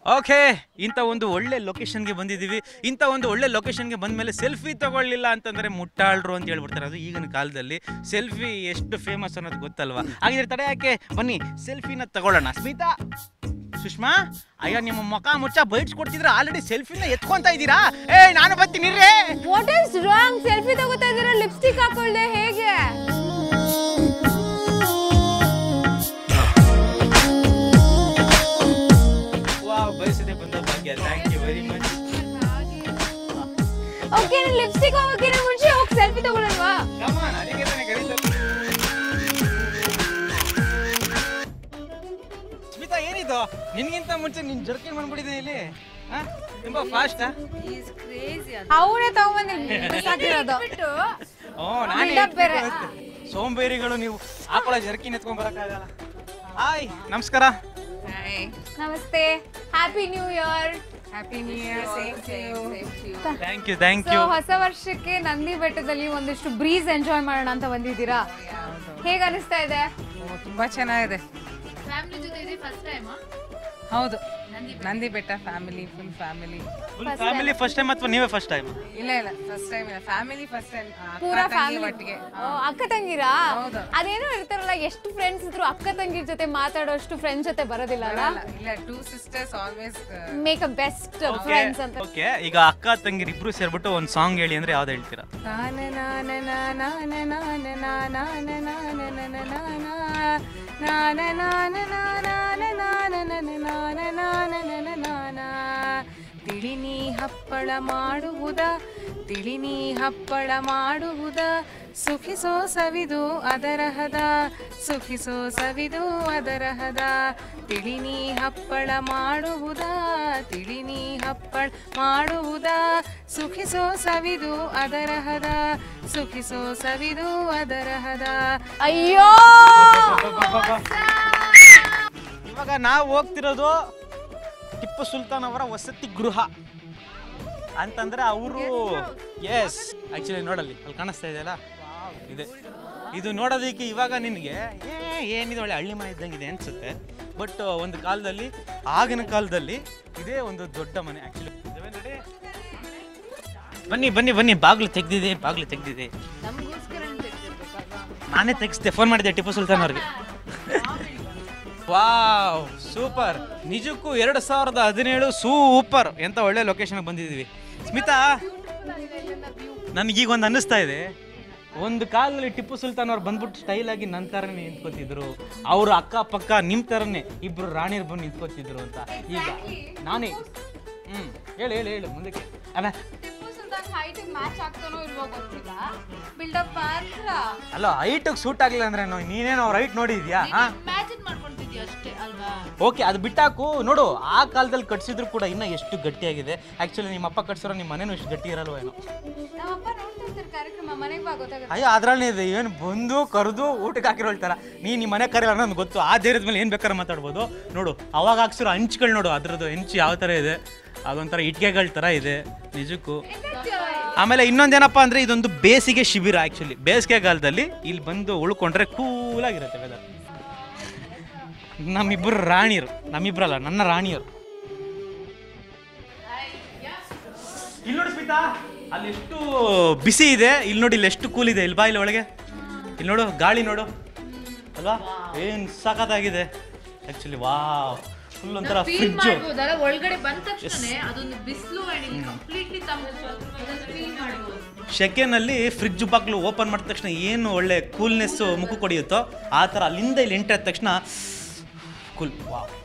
Okay ಇಂಥ ಒಂದು ಒಳ್ಳೆ ಲೊಕೇಶನ್ಗೆ ಬಂದಿದ್ದೀವಿ ಇಂಥ ಒಂದು ಒಳ್ಳೆ ಲೊಕೇಶನ್ಗೆ ಬಂದ ಮೇಲೆ ಸೆಲ್ಫಿ ತಗೊಳ್ಳಿಲ್ಲ ಅಂತಂದರೆ ಮುಟ್ಟಾಳ್ರು ಅಂತ ಹೇಳ್ಬಿಡ್ತಾರೆ ಅದು ಈಗಿನ ಕಾಲದಲ್ಲಿ ಸೆಲ್ಫಿ ಎಷ್ಟು ಫೇಮಸ್ ಅನ್ನೋದು ಗೊತ್ತಲ್ವಾ ಹಾಗಿದ್ರೆ ತಡೆ ಯಾಕೆ ಬನ್ನಿ ಸೆಲ್ಫಿನ ತಗೊಳ್ಳೋಣ ಸ್ಮಿತಾ ಸುಷ್ಮಾ ಅಯ್ಯೋ ನಿಮ್ಮ ಮುಖ ಮುಚ್ಚ ಬೈಟ್ಸ್ ಕೊಡ್ತಿದ್ರೆ ಆಲ್ರೆಡಿ ಸೆಲ್ಫಿನ ಎತ್ಕೊಂತ ಇದ್ದೀರಾ ಏ ನಾನು ಬರ್ತೀನಿ ರೇ ವಾಟ್ ಇಸ್ ರಾಂಗ್ ಸೆಲ್ಫಿ ತಗೋತಾ ಇದ್ದೀರಾ ಲಿಪ್ಸ್ಟಿಕ್ ಹಾಕೊಳ್ದೆ ಹೇಗೆ ವಾವ್ ಬಯಸದೆ ಬಂದ ಭಾಗ್ಯ thank you very much okay ನಾನು ಲಿಪ್ಸ್ಟಿಕ್ ಹಾಕೋಕ್ಕಿಂತ ಮುಂಚೆ ಹೋಗಿ ಸೆಲ್ಫಿ ತಗೊಳ್ಳಲ್ವಾ ಕಮಾನ್ ಅದಕ್ಕೆ ತಾನೇ ಕರೀತಾರೆ ಸ್ಮಿತಾ ಏನಿದು ನಿನ್ಗಿಂತ ಮುಂಚೆ ನಿನ್ ಜರ್ಕಿನ್ ಬಂದ್ಬಿಟ್ಟಿದೆ ಇಲ್ಲಿ ಆ? ತುಂಬಾ ಫಾಸ್ಟಾ ಅವನೇ ತಗೊಂಬಂದು ಸಾಕಿರೋದು ಓ ನಾನೇ Build up ಬೇರೆ. ಸೋಂಬೇರಿಗಳು ನೀವು ಹಾಕೊಳ್ಳೋ ಜರ್ಕಿನ್ ಎತ್ಕೊಂಡ್ ಬರಕ್ಕಾಗಲ್ಲ ಹಾಯ್ ನಮಸ್ಕಾರ ನಮಸ್ತೆ happy new year happy new year same to you thank you thank so you ಹೊಸ ವರ್ಷಕ್ಕೆ ನಂದಿ ಬೆಟ್ಟದಲ್ಲಿ ಒಂದಿಷ್ಟು ಬ್ರೀಸ್ ಎಂಜಾಯ್ ಮಾಡೋಣ ಅಂತ ಬಂದಿದ್ದೀರಾ ಹೇಗೆ ಅನಿಸ್ತಾ ಇದೆ ತುಂಬಾ ಚೆನ್ನಾಗಿದೆ ಹೌದು Nandi Betta family full family family first time ಅಥವಾ ನೀವೇ ಫಸ್ಟ್ ಟೈಮ್ ಇಲ್ಲ ಇಲ್ಲ ಫಸ್ಟ್ ಟೈಮ್ ಇಲ್ಲ ಫ್ಯಾಮಿಲಿ ಫಸ್ಟ್ ಟೈಮ್ ಪೂರಾ ಫ್ಯಾಮಿಲಿ ಒಟ್ಟಿಗೆ ಅಕ್ಕ ತಂಗಿರಾ ಹೌದು. ಅದೇನೋ ಇರ್ತಾರಲ್ಲ ಎಷ್ಟು ಫ್ರೆಂಡ್ಸ್ ಇದ್ರು ಅಕ್ಕ ತಂಗಿರ್ ಜೊತೆ ಮಾತಾಡೋಷ್ಟು ಫ್ರೆಂಡ್ಸ್ ಜೊತೆ ಬರೋದಿಲ್ಲ ಅಲ್ಲ ಇಲ್ಲ, ಇಲ್ಲ two sisters always make a best friends ಅಂತ ಓಕೆ ಈಗ ಅಕ್ಕ ತಂಗಿರ್ ಇಬ್ರು ಸೇರ್ಬಿಟ್ಟು ಒಂದು ಸಾಂಗ್ ಹೇಳಿ ಅಂದ್ರೆ ಯಾವ್ದು ಹೇಳ್ತೀರಾ ನಾನ ನಾನ ನಾನ ನಾನ ನಾನ ನಾನ ನಾನ ನಾನ ನಾನ ನಾನ ನಾನ ನಾನ ನಾನ ನಾನ ನಾನ ನಾನ ನಾನ ತಿಳಿನಿ ಹಪ್ಪಳ ಮಾಡುವುದ ತಿಳಿನಿ ಹಪ್ಪಳ ಮಾಡುವುದ ಸುಖಿಸೋ ಸವಿದು ಅದರಹದ ಸುಖಿಸೋ ಸವಿದು ಅದರಹದ ತಿಳಿನಿ ಹಪ್ಪಳ ಮಾಡುವುದ ತಿಳಿನಿ ಹಪ್ಪಳ ಮಾಡುವುದ ಸುಖಿಸೋ ಸವಿದು ಅದರಹದ ಸುಖಿಸೋ ಸವಿದು ಅದರಹದ ಅಯ್ಯೋ ಇವಾಗ ನಾವು ಹೋಗ್ತಿರೋದು ಟಿಪ್ಪು ಸುಲ್ತಾನ್ ಅವರ ವಸತಿ ಗೃಹ ಅಂತಂದ್ರೆ ಅವರು ಎಸ್ ಆಕ್ಚುಲಿ ನೋಡಲ್ಲಿ ಅಲ್ಲಿ ಕಾಣಿಸ್ತಾ ಇದೆಯಲ್ಲ ಇದೆ ಇದು ನೋಡೋದಕ್ಕೆ ಇವಾಗ ನಿನಗೆ ಏ ಏನಿದೆ ಒಳ್ಳೆ ಹಳ್ಳಿ ಮನೆ ಇದ್ದಂಗಿದೆ ಅನ್ಸುತ್ತೆ ಬಟ್ ಒಂದು ಕಾಲದಲ್ಲಿ ಆಗಿನ ಕಾಲದಲ್ಲಿ ಇದೇ ಒಂದು ದೊಡ್ಡ ಮನೆ ಆಕ್ಚುಲಿ ಬನ್ನಿ ಬನ್ನಿ ಬನ್ನಿ ಬಾಗ್ಲು ತೆಗ್ದಿದೆ ಬಾಗ್ಲು ತೆಗ್ದಿದೆ ನಾನೇ ತೆಗಿಸ್ದೆ ಫೋನ್ ಮಾಡಿದ್ದೆ ಟಿಪ್ಪು ಸುಲ್ತಾನ್ ಅವ್ರಿಗೆ ವಾವ್ ಸೂಪರ್ ನಿಜಕ್ಕೂ ಎರಡು ಸಾವಿರದ ಹದಿನೇಳು ಸೂಪರ್ ಎಂತ ಒಳ್ಳೆ ಲೊಕೇಶನ್ ಬಂದಿದ್ದೀವಿ ಸ್ಮಿತಾ ನನಗೀಗ ಒಂದು ಅನ್ನಿಸ್ತಾ ಇದೆ ಒಂದು ಕಾಲದಲ್ಲಿ ಟಿಪ್ಪು ಸುಲ್ತಾನ್ ಅವ್ರು ಬಂದ್ಬಿಟ್ಟು ಸ್ಟೈಲ್ ಆಗಿ ನನ್ನ ಥರನೇ ನಿಂತ್ಕೋತಿದ್ರು ಅವ್ರ ಅಕ್ಕ ಪಕ್ಕ ನಿಮ್ಮ ಥರನೇ ಇಬ್ರು ರಾಣಿಯರು ಬಂದು ನಿಂತ್ಕೋತಿದ್ರು ಅಂತ ಈಗ ನಾನೇ ಹ್ಞೂ ಹೇಳು ಹೇಳು ಹೇಳು ಮುಂದಕ್ಕೆ ಅಲ್ಲ ಮ್ಯಾಚ್ ಆಗ್ತಾನೋ ಇಲ್ವೋ ಗೊತ್ತಿಲ್ಲ ಬಿಲ್ಡಪ್ ಮಾತ್ರ ಅಲ್ಲ ಹೈಟಿಗೆ ಸೂಟ್ ಆಗಲಿಲ್ಲ ಅಂದ್ರೆ ನೀನೇನೋ ಅವ್ರ ಹೈಟ್ ನೋಡಿದ್ಯಾ ಹಾಂ ಇಮ್ಯಾಜಿನ್ ಮಾಡ್ಕೊಂತಿದ್ಯಾ ಅಷ್ಟೇ ಅಲ್ವಾ ಓಕೆ ಅದು ಬಿಟ್ಟಾಕು ನೋಡು ಆ ಕಾಲದಲ್ಲಿ ಕಟ್ಸಿದ್ರು ಕೂಡ ಇನ್ನೂ ಎಷ್ಟು ಗಟ್ಟಿಯಾಗಿದೆ ಆ್ಯಕ್ಚುಲಿ ನಿಮ್ಮ ಅಪ್ಪ ಕಟ್ಸಿರೋ ನಿಮ್ಮ ಮನೇನು ಇಷ್ಟು ಗಟ್ಟಿ ಇರಲ್ವ ಏನೋ ನಮ್ಮಪ್ಪ ನೋಡ್ತಾ ಇರ್ತಾರೆ ಕಾರ್ಯಕ್ರಮ ಮನೆಗೆ ಬಾ ಗೊತ್ತಾಗುತ್ತೆ ಅಯ್ಯೋ ಅದ್ರಲ್ಲಿ ಇದೆ ಏನು ಬಂದು ಕರೆದು ಊಟಕ್ಕೆ ಹಾಕಿರೋ ಹೇಳ್ತಾರ ನೀ ನಿಮ್ಮ ಮನೆ ಕರೆಯಲ್ಲ ಅನ್ನೋದು ಗೊತ್ತು ಆ ಧೈರ್ಯದ ಮೇಲೆ ಏನು ಬೇಕಾದ್ರೆ ಮಾತಾಡ್ಬೋದು ನೋಡು ಅವಾಗ ಹಾಕ್ಸಿರೋ ಹಂಚ್ಗಳು ನೋಡು ಅದ್ರದ್ದು ಹೆಂಚು ಯಾವ ಥರ ಇದೆ ಅದೊಂಥರ ಇಟ್ಕೆಗಳ ಥರ ಇದೆ ನಿಜಕ್ಕೂ ಆಮೇಲೆ ಇನ್ನೊಂದೇನಪ್ಪ ಅಂದರೆ ಇದೊಂದು ಬೇಸಿಗೆ ಶಿಬಿರ ಆ್ಯಕ್ಚುಲಿ ಬೇಸಿಗೆಗಾಲದಲ್ಲಿ ಇಲ್ಲಿ ಬಂದು ಉಳ್ಕೊಂಡ್ರೆ ಕೂಲಾಗಿರುತ್ತೆ ವೆದರ್ ನಮ್ಮಿಬ್ಬರು ರಾಣಿಯರು ನಮ್ಮಿಬ್ಬರಲ್ಲ ನನ್ನ ರಾಣಿಯರು ಇಲ್ಲಿ ನೋಡಿ ಸ್ಮಿತಾ ಅಲ್ಲಿ ಎಷ್ಟು ಬಿಸಿ ಇದೆ ಇಲ್ಲಿ ನೋಡಿ ಇಲ್ಲಿ ಎಷ್ಟು ಕೂಲ್ ಇದೆ ಇಲ್ಲಿ ಬಾ ಇಲ್ಲಿ ಒಳಗೆ ಇಲ್ಲಿ ನೋಡು ಗಾಳಿ ನೋಡು ಅಲ್ವಾ ಏನು ಸಖತ್ತಾಗಿದೆ ಆ್ಯಕ್ಚುಲಿ ವಾ ಫುಲ್ ಒಂಥರ ಫೀಲ್ ಫ್ರಿಡ್ಜು ಮಾಡ್ಬೋದಲ್ಲ ಒಳಗಡೆ ಬಂದ ತಕ್ಷಣ ಅದೊಂದು ಬಿಸಿಲು ಅಂಡ್ ಇಲ್ಲಿ ಕಂಪ್ಲೀಟ್ಲಿ ತಂಪು ಅದನ್ನ ಫೀಲ್ ಮಾಡ್ಬೋದು ಸೆಕೆನಲ್ಲಿ ಫ್ರಿಡ್ಜ್ ಬಾಗ್ಲು ಓಪನ್ ಮಾಡಿದ ತಕ್ಷಣ ಏನು ಒಳ್ಳೆ ಕೂಲ್ನೆಸ್ಸು ಮುಖ ಕೊಡಿಯುತ್ತೋ ಆ ಥರ ಅಲ್ಲಿಂದ ಇಲ್ಲಿ ಎಂಟ್ರಾದ ತಕ್ಷಣ ಕೂಲ್ ವಾ